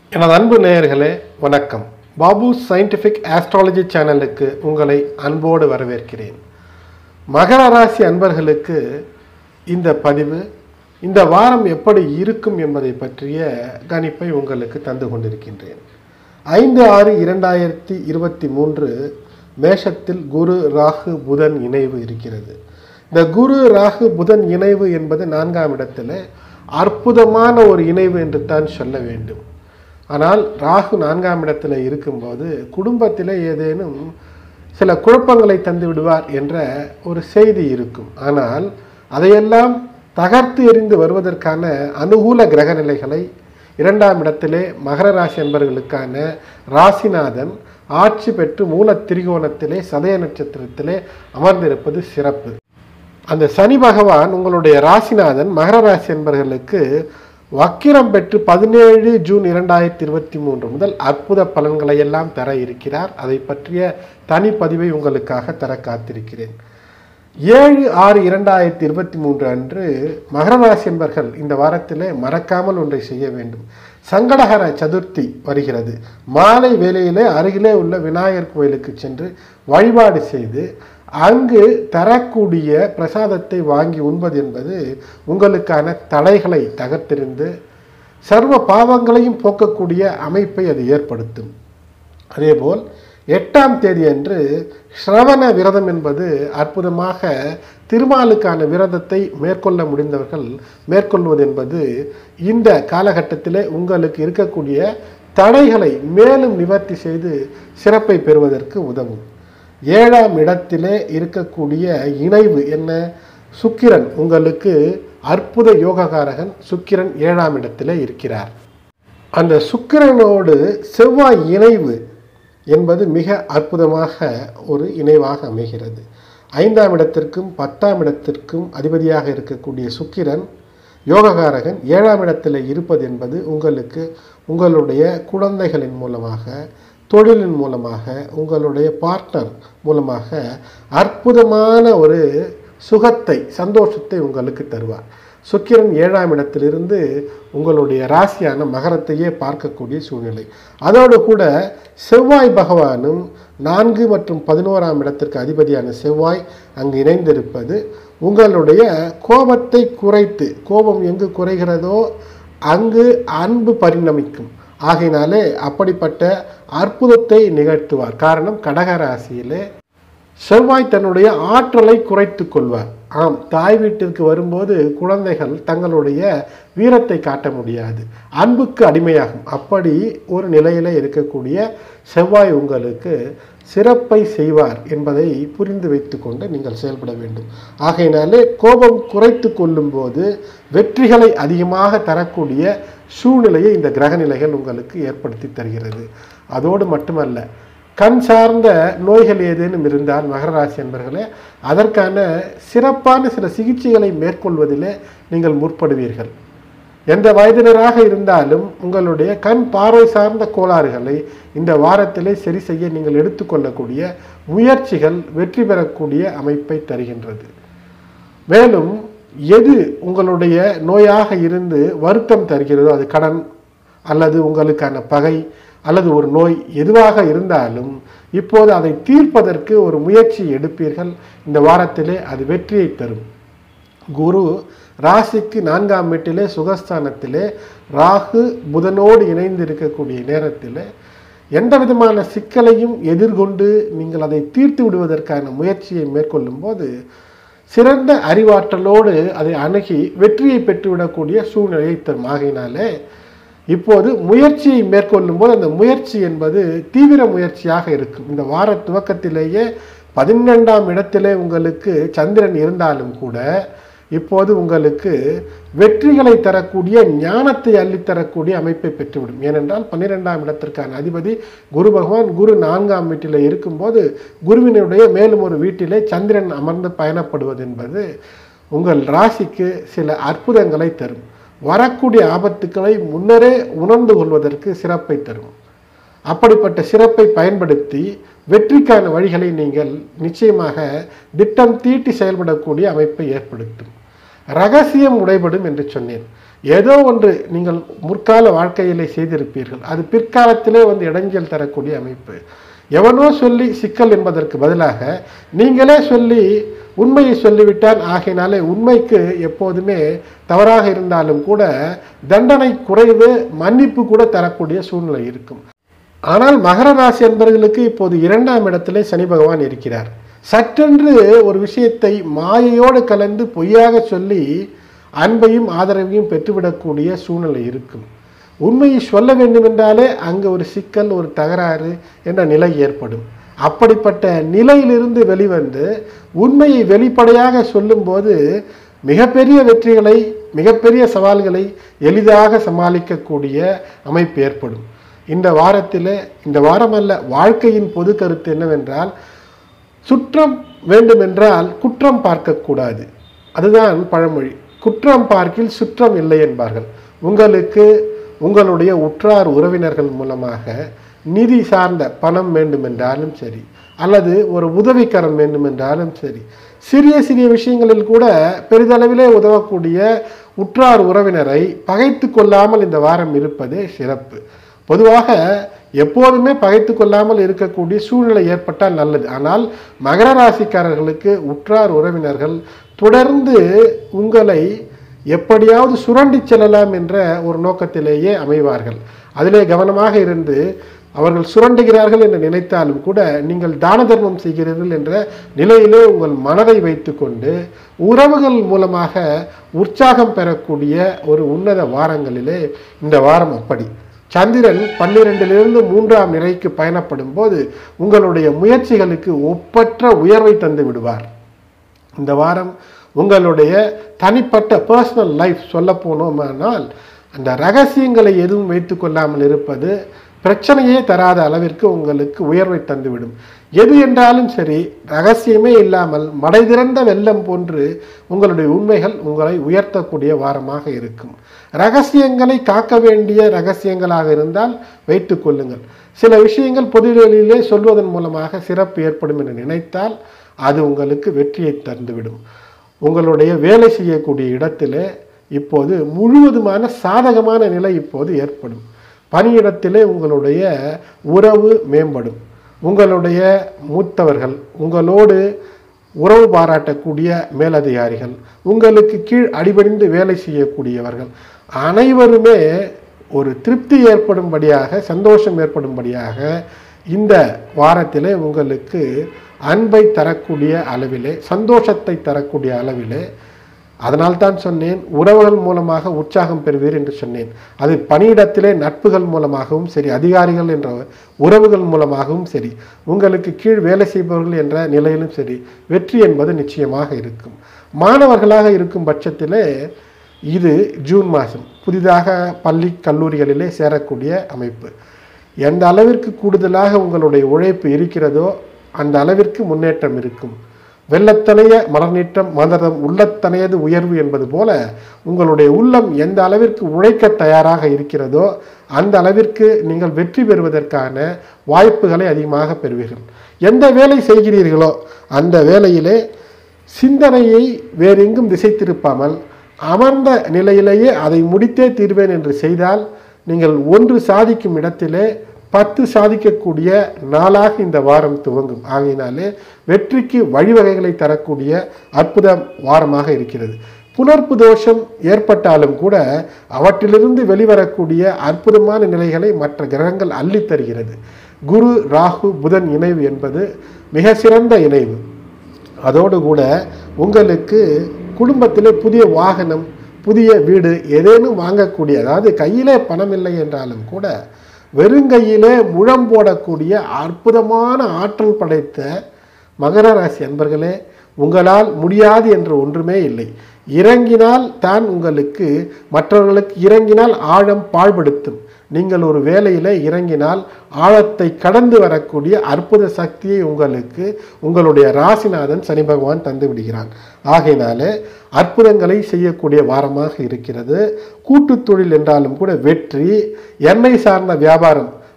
எனது அன்பு நேயர்களே வணக்கம் பாபு சயின்டிஃபிக் ஆஸ்ட்ராலஜி சேனலுக்கு உங்களை அன்போடு வரவேற்கிறேன் மகர ராசி அன்பர்களுக்கு இந்த பதிவு இந்த வாரம் எப்படி இருக்கும் என்பதை பற்றிய கணிப்பை உங்களுக்கு தந்து கொண்டிருக்கின்றேன் ஐந்து ஆறு இரண்டாயிரத்தி இருபத்தி மூன்று மேஷத்தில் குரு ராகு புதன் இணைவு இருக்கிறது இந்த குரு ராகு புதன் இணைவு என்பது நான்காம் இடத்தில் அற்புதமான ஒரு இணைவு என்று தான் சொல்ல வேண்டும் ஆனால் ராகு நான்காம் இடத்தில் இருக்கும்போது குடும்பத்தில் ஏதேனும் சில குழப்பங்களை தந்து விடுவார் என்ற ஒரு செய்தி இருக்கும் ஆனால் அதையெல்லாம் தகர்த்து எறிந்து வருவதற்கான அனுகூல கிரக நிலைகளை இரண்டாம் இடத்திலே மகர ராசி என்பவர்களுக்கான ராசிநாதன் ஆட்சி பெற்று மூல திரிகோணத்திலே சதய நட்சத்திரத்திலே அமர்ந்திருப்பது சிறப்பு அந்த சனி பகவான் உங்களுடைய ராசிநாதன் மகர ராசி என்பவர்களுக்கு வக்கிரம் பெற்று பதினேழு ஜூன் இரண்டாயிரத்தி இருபத்தி மூன்று முதல் அற்புத பலன்களை எல்லாம் தர இருக்கிறார் அதை பற்றிய தனிப்பதிவை உங்களுக்காக தர காத்திருக்கிறேன் ஏழு ஆறு இரண்டாயிரத்தி இருபத்தி மூன்று அன்று மகர ராசி என்பர்கள் இந்த வாரத்திலே மறக்காமல் ஒன்றை செய்ய வேண்டும் சங்கடஹர சதுர்த்தி வருகிறது மாலை வேளையிலே அருகிலே உள்ள விநாயகர் கோயிலுக்கு சென்று வழிபாடு செய்து அங்கு தரக்கூடிய பிரசாதத்தை வாங்கி உண்பது என்பது உங்களுக்கான தடைகளை தகர்த்தெறிந்து சர்வ பாவங்களையும் போக்கக்கூடிய அமைப்பை அது ஏற்படுத்தும் அதேபோல் எட்டாம் தேதி அன்று ஸ்ரவண விரதம் என்பது அற்புதமாக திருமாலுக்கான விரதத்தை மேற்கொள்ள முடிந்தவர்கள் மேற்கொள்வது என்பது இந்த காலகட்டத்திலே உங்களுக்கு இருக்கக்கூடிய தடைகளை மேலும் நிவர்த்தி செய்து சிறப்பை பெறுவதற்கு உதவும் ஏழாம் இடத்திலே இருக்கக்கூடிய இணைவு என்ன சுக்கிரன் உங்களுக்கு அற்புத யோககாரகன் சுக்கிரன் ஏழாம் இடத்திலே இருக்கிறார் அந்த சுக்கிரனோடு செவ்வாய் இணைவு என்பது மிக அற்புதமாக ஒரு இணைவாக அமைகிறது ஐந்தாம் இடத்திற்கும் பத்தாம் இடத்திற்கும் அதிபதியாக இருக்கக்கூடிய சுக்கிரன் யோககாரகன் ஏழாம் இடத்தில் இருப்பது என்பது உங்களுக்கு உங்களுடைய குழந்தைகளின் மூலமாக தொழிலின் மூலமாக உங்களுடைய பார்ட்னர் மூலமாக அற்புதமான ஒரு சுகத்தை சந்தோஷத்தை உங்களுக்கு தருவார் சுக்கிரன் ஏழாம் இடத்திலிருந்து உங்களுடைய ராசியான மகரத்தையே பார்க்கக்கூடிய சூழ்நிலை அதோடு கூட செவ்வாய் பகவானும் நான்கு மற்றும் பதினோராம் இடத்திற்கு அதிபதியான செவ்வாய் அங்கு இணைந்திருப்பது உங்களுடைய கோபத்தை குறைத்து கோபம் எங்கு குறைகிறதோ அங்கு அன்பு பரிணமிக்கும் ஆகையினாலே அப்படிப்பட்ட அற்புதத்தை நிகழ்த்துவார் காரணம் கடக ராசியிலே செவ்வாய் தன்னுடைய ஆற்றலை குறைத்து கொள்வார் ஆம் தாய் வீட்டிற்கு வரும்போது குழந்தைகள் தங்களுடைய வீரத்தை காட்ட முடியாது அன்புக்கு அடிமையாகும் அப்படி ஒரு நிலையில இருக்கக்கூடிய செவ்வாய் உங்களுக்கு சிறப்பை செய்வார் என்பதை புரிந்து வைத்துக்கொண்டு நீங்கள் செயல்பட வேண்டும் ஆகையினாலே கோபம் குறைத்து கொள்ளும்போது வெற்றிகளை அதிகமாக தரக்கூடிய சூழ்நிலையை இந்த கிரகநிலைகள் உங்களுக்கு ஏற்படுத்தி தருகிறது அதோடு மட்டுமல்ல கண் சார்ந்த நோய்கள் ஏதேனும் இருந்தால் மகர ராசி என்பர்களே அதற்கான சிறப்பான சில சிகிச்சைகளை மேற்கொள்வதிலே நீங்கள் முற்படுவீர்கள் எந்த வயதினராக இருந்தாலும் உங்களுடைய கண் பார்வை சார்ந்த கோளாறுகளை இந்த வாரத்திலே சரி செய்ய நீங்கள் எடுத்துக்கொள்ளக்கூடிய முயற்சிகள் வெற்றி பெறக்கூடிய அமைப்பை தருகின்றது மேலும் எது உங்களுடைய நோயாக இருந்து வருத்தம் தருகிறதோ அது கடன் அல்லது உங்களுக்கான பகை அல்லது ஒரு நோய் எதுவாக இருந்தாலும் இப்போது அதை தீர்ப்பதற்கு ஒரு முயற்சி எடுப்பீர்கள் இந்த வாரத்திலே அது வெற்றியை தரும் குரு ராசிக்கு நான்காம் வீட்டிலே சுகஸ்தானத்திலே ராகு புதனோடு இணைந்து இருக்கக்கூடிய நேரத்தில் எந்த விதமான சிக்கலையும் எதிர்கொண்டு நீங்கள் அதை தீர்த்து விடுவதற்கான முயற்சியை மேற்கொள்ளும் போது சிறந்த அறிவாற்றலோடு அதை அணுகி வெற்றியை பெற்றுவிடக்கூடிய சூழ்நிலையை தரும் ஆகையினாலே இப்போது முயற்சியை மேற்கொள்ளும் போது அந்த முயற்சி என்பது தீவிர முயற்சியாக இருக்கும் இந்த வார துவக்கத்திலேயே பதினெண்டாம் இடத்திலே உங்களுக்கு சந்திரன் இருந்தாலும் கூட இப்போது உங்களுக்கு வெற்றிகளை தரக்கூடிய ஞானத்தை அள்ளித்தரக்கூடிய அமைப்பை பெற்றுவிடும் ஏனென்றால் பன்னிரெண்டாம் இடத்திற்கான அதிபதி குரு பகவான் குரு நான்காம் வீட்டில் இருக்கும்போது குருவினுடைய மேலும் ஒரு வீட்டிலே சந்திரன் அமர்ந்து பயணப்படுவது என்பது உங்கள் ராசிக்கு சில அற்புதங்களை தரும் வரக்கூடிய ஆபத்துக்களை முன்னரே உணர்ந்து கொள்வதற்கு சிறப்பை தரும் அப்படிப்பட்ட சிறப்பை பயன்படுத்தி வெற்றிக்கான வழிகளை நீங்கள் நிச்சயமாக திட்டம் தீட்டி செயல்படக்கூடிய அமைப்பை ஏற்படுத்தும் ரகசியம் உடைபடும் என்று சொன்னேன் ஏதோ ஒன்று நீங்கள் முற்கால வாழ்க்கையிலே செய்திருப்பீர்கள் அது பிற்காலத்திலே வந்து இடைஞ்சல் தரக்கூடிய அமைப்பு எவனோ சொல்லி சிக்கல் என்பதற்கு பதிலாக நீங்களே சொல்லி உண்மையை சொல்லிவிட்டால் ஆகையினாலே உண்மைக்கு எப்போதுமே தவறாக இருந்தாலும் கூட தண்டனை குறைவு மன்னிப்பு கூட தரக்கூடிய சூழ்நிலை இருக்கும் ஆனால் மகர ராசி என்பவர்களுக்கு இப்போது இரண்டாம் இடத்திலே சனி பகவான் இருக்கிறார் சற்றென்று ஒரு விஷயத்தை மாயையோடு கலந்து பொய்யாக சொல்லி அன்பையும் ஆதரவையும் பெற்றுவிடக்கூடிய சூழ்நிலை இருக்கும் உண்மையை சொல்ல வேண்டுமென்றாலே அங்கே ஒரு சிக்கல் ஒரு தகராறு என்ற நிலை ஏற்படும் அப்படிப்பட்ட நிலையிலிருந்து வெளிவந்து உண்மையை வெளிப்படையாக சொல்லும்போது மிகப்பெரிய வெற்றிகளை மிகப்பெரிய சவால்களை எளிதாக சமாளிக்கக்கூடிய அமைப்பு ஏற்படும் இந்த வாரத்தில் இந்த வாரம் அல்ல வாழ்க்கையின் பொது கருத்து என்னவென்றால் சுற்றம் வேண்டுமென்றால் குற்றம் பார்க்கக்கூடாது அதுதான் பழமொழி குற்றம் பார்க்கில் சுற்றம் இல்லை என்பார்கள் உங்களுக்கு உங்களுடைய உற்றார் உறவினர்கள் மூலமாக நிதி சார்ந்த பணம் வேண்டுமென்றாலும் சரி அல்லது ஒரு உதவிக்கரம் வேண்டுமென்றாலும் சரி சிறிய சிறிய விஷயங்களில் கூட பெரிதளவிலே உதவக்கூடிய உற்றார் உறவினரை பகைத்து கொள்ளாமல் இந்த வாரம் இருப்பதே சிறப்பு பொதுவாக எப்போதுமே பகைத்து கொள்ளாமல் இருக்கக்கூடிய சூழ்நிலை ஏற்பட்டால் நல்லது ஆனால் மகர ராசிக்காரர்களுக்கு உற்றார் உறவினர்கள் தொடர்ந்து உங்களை எப்படியாவது சுரண்டி செல்லலாம் என்ற ஒரு நோக்கத்திலேயே அமைவார்கள் அதிலே கவனமாக இருந்து அவர்கள் சுரண்டுகிறார்கள் என்று நினைத்தாலும் கூட நீங்கள் தான தர்மம் செய்கிறீர்கள் என்ற நிலையிலே உங்கள் மனதை வைத்துக்கொண்டு உறவுகள் மூலமாக உற்சாகம் பெறக்கூடிய ஒரு உன்னத வாரங்களிலே இந்த வாரம் அப்படி சந்திரன் பன்னிரெண்டிலிருந்து மூன்றாம் நிலைக்கு பயணப்படும் போது உங்களுடைய முயற்சிகளுக்கு ஒப்பற்ற உயர்வை தந்து விடுவார் இந்த வாரம் உங்களுடைய தனிப்பட்ட பர்சனல் லைஃப் சொல்ல போனோமானால் அந்த ரகசியங்களை எதுவும் வைத்துக்கொள்ளாமல் இருப்பது பிரச்சனையே தராத அளவிற்கு உங்களுக்கு உயர்வை தந்துவிடும் எது என்றாலும் சரி ரகசியமே இல்லாமல் மடை திறந்த வெள்ளம் போன்று உங்களுடைய உண்மைகள் உங்களை உயர்த்தக்கூடிய வாரமாக இருக்கும் ரகசியங்களை காக்க வேண்டிய ரகசியங்களாக இருந்தால் வைத்துக் கொள்ளுங்கள் சில விஷயங்கள் பொதுவெளியிலே சொல்வதன் மூலமாக சிறப்பு ஏற்படும் என்று நினைத்தால் அது உங்களுக்கு வெற்றியை தந்துவிடும் உங்களுடைய வேலை செய்யக்கூடிய இடத்திலே இப்போது முழுவதுமான சாதகமான நிலை இப்போது ஏற்படும் பணியிடத்திலே உங்களுடைய உறவு மேம்படும் உங்களுடைய மூத்தவர்கள் உங்களோடு உறவு பாராட்டக்கூடிய மேலதிகாரிகள் உங்களுக்கு கீழ் அடிபணிந்து வேலை செய்யக்கூடியவர்கள் அனைவருமே ஒரு திருப்தி ஏற்படும்படியாக சந்தோஷம் ஏற்படும்படியாக இந்த வாரத்திலே உங்களுக்கு அன்பை தரக்கூடிய அளவிலே சந்தோஷத்தை தரக்கூடிய அளவிலே அதனால்தான் சொன்னேன் உறவுகள் மூலமாக உற்சாகம் பெறுவீர் என்று சொன்னேன் அது பணியிடத்திலே நட்புகள் மூலமாகவும் சரி அதிகாரிகள் என்ற உறவுகள் மூலமாகவும் சரி உங்களுக்கு கீழ் வேலை செய்பவர்கள் என்ற நிலையிலும் சரி வெற்றி என்பது நிச்சயமாக இருக்கும் மாணவர்களாக இருக்கும் பட்சத்திலே இது ஜூன் மாதம் புதிதாக பள்ளி கல்லூரிகளிலே சேரக்கூடிய அமைப்பு எந்த அளவிற்கு கூடுதலாக உங்களுடைய உழைப்பு இருக்கிறதோ அந்த அளவிற்கு முன்னேற்றம் இருக்கும் வெள்ளத்தனைய மலர்நீட்டம் மலரம் உள்ளத்தனையது உயர்வு என்பது போல உங்களுடைய உள்ளம் எந்த அளவிற்கு உழைக்க தயாராக இருக்கிறதோ அந்த அளவிற்கு நீங்கள் வெற்றி பெறுவதற்கான வாய்ப்புகளை அதிகமாக பெறுவீர்கள் எந்த வேலை செய்கிறீர்களோ அந்த வேலையிலே சிந்தனையை வேறெங்கும் திசை திருப்பாமல் அமர்ந்த நிலையிலேயே அதை முடித்தே தீர்வேன் என்று செய்தால் நீங்கள் ஒன்று சாதிக்கும் இடத்திலே பத்து சாதிக்கக்கூடிய நாளாக இந்த வாரம் துவங்கும் ஆகையினாலே வெற்றிக்கு வழிவகைகளை தரக்கூடிய அற்புத வாரமாக இருக்கிறது புனர்ப்பு தோஷம் ஏற்பட்டாலும் கூட அவற்றிலிருந்து வெளிவரக்கூடிய அற்புதமான நிலைகளை மற்ற கிரகங்கள் அள்ளித் தருகிறது குரு ராகு புதன் இணைவு என்பது மிக சிறந்த இணைவு அதோடு கூட உங்களுக்கு குடும்பத்திலே புதிய வாகனம் புதிய வீடு ஏதேனும் வாங்கக்கூடிய அதாவது கையிலே பணம் இல்லை என்றாலும் கூட வெறுங்கையிலே முழம் போடக்கூடிய அற்புதமான ஆற்றல் படைத்த மகர ராசி அன்பர்களே உங்களால் முடியாது என்று ஒன்றுமே இல்லை இறங்கினால் தான் உங்களுக்கு மற்றவர்களுக்கு இறங்கினால் ஆழம் பாழ்படுத்தும் நீங்கள் ஒரு வேலையில் இறங்கினால் ஆழத்தை கடந்து வரக்கூடிய அற்புத சக்தியை உங்களுக்கு உங்களுடைய ராசிநாதன் சனி பகவான் தந்து விடுகிறான் ஆகையினாலே அற்புதங்களை செய்யக்கூடிய வாரமாக இருக்கிறது கூட்டுத் தொழில் என்றாலும் கூட வெற்றி எண்ணெய் சார்ந்த வியாபாரம்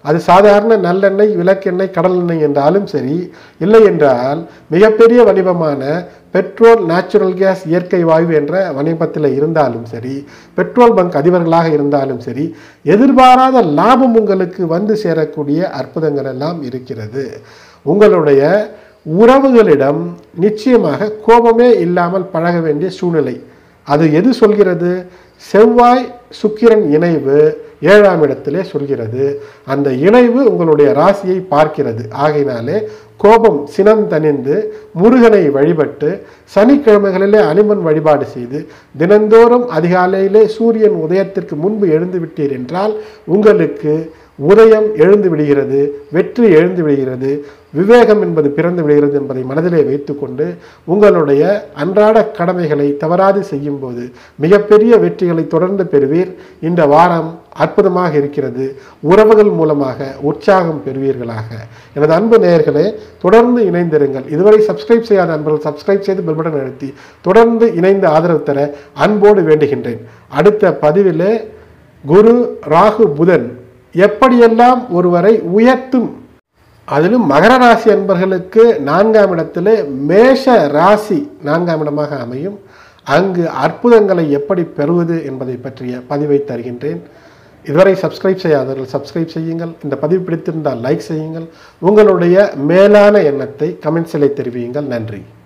அது சாதாரண நல்லெண்ணெய் விளக்கெண்ணெய் கடல் எண்ணெய் என்றாலும் சரி இல்லை என்றால் மிகப்பெரிய வடிவமான பெட்ரோல் நேச்சுரல் கேஸ் இயற்கை வாயு என்ற வணிபத்தில் இருந்தாலும் சரி பெட்ரோல் பங்க் அதிபர்களாக இருந்தாலும் சரி எதிர்பாராத லாபம் உங்களுக்கு வந்து சேரக்கூடிய அற்புதங்கள் எல்லாம் இருக்கிறது உங்களுடைய உறவுகளிடம் நிச்சயமாக கோபமே இல்லாமல் பழக வேண்டிய சூழ்நிலை அது எது சொல்கிறது செவ்வாய் சுக்கிரன் இணைவு ஏழாம் இடத்திலே சொல்கிறது அந்த இணைவு உங்களுடைய ராசியை பார்க்கிறது ஆகையினாலே கோபம் சினம் தணிந்து முருகனை வழிபட்டு சனிக்கிழமைகளிலே அனுமன் வழிபாடு செய்து தினந்தோறும் அதிகாலையிலே சூரியன் உதயத்திற்கு முன்பு எழுந்து விட்டீர் என்றால் உங்களுக்கு உதயம் எழுந்து விடுகிறது வெற்றி எழுந்து விடுகிறது விவேகம் என்பது பிறந்து விடுகிறது என்பதை மனதிலே வைத்துக்கொண்டு உங்களுடைய அன்றாட கடமைகளை தவறாது செய்யும்போது மிகப்பெரிய வெற்றிகளை தொடர்ந்து பெறுவீர் இந்த வாரம் அற்புதமாக இருக்கிறது உறவுகள் மூலமாக உற்சாகம் பெறுவீர்களாக எனது அன்பு நேயர்களே தொடர்ந்து இணைந்திருங்கள் இதுவரை சப்ஸ்கிரைப் செய்யாத அன்பர்கள் சப்ஸ்கிரைப் செய்து பெல் பட்டன் அழுத்தி தொடர்ந்து இணைந்து ஆதரவு தர அன்போடு வேண்டுகின்றேன் அடுத்த பதிவிலே குரு ராகு புதன் எப்படியெல்லாம் ஒருவரை உயர்த்தும் அதிலும் மகர ராசி அன்பர்களுக்கு நான்காம் இடத்திலே மேஷ ராசி நான்காம் இடமாக அமையும் அங்கு அற்புதங்களை எப்படி பெறுவது என்பதை பற்றிய பதிவை தருகின்றேன் இதுவரை சப்ஸ்கிரைப் செய்யாதவர்கள் சப்ஸ்கிரைப் செய்யுங்கள் இந்த பதிவு பிடித்திருந்தால் லைக் செய்யுங்கள் உங்களுடைய மேலான எண்ணத்தை கமெண்ட்ஸிலே தெரிவியுங்கள் நன்றி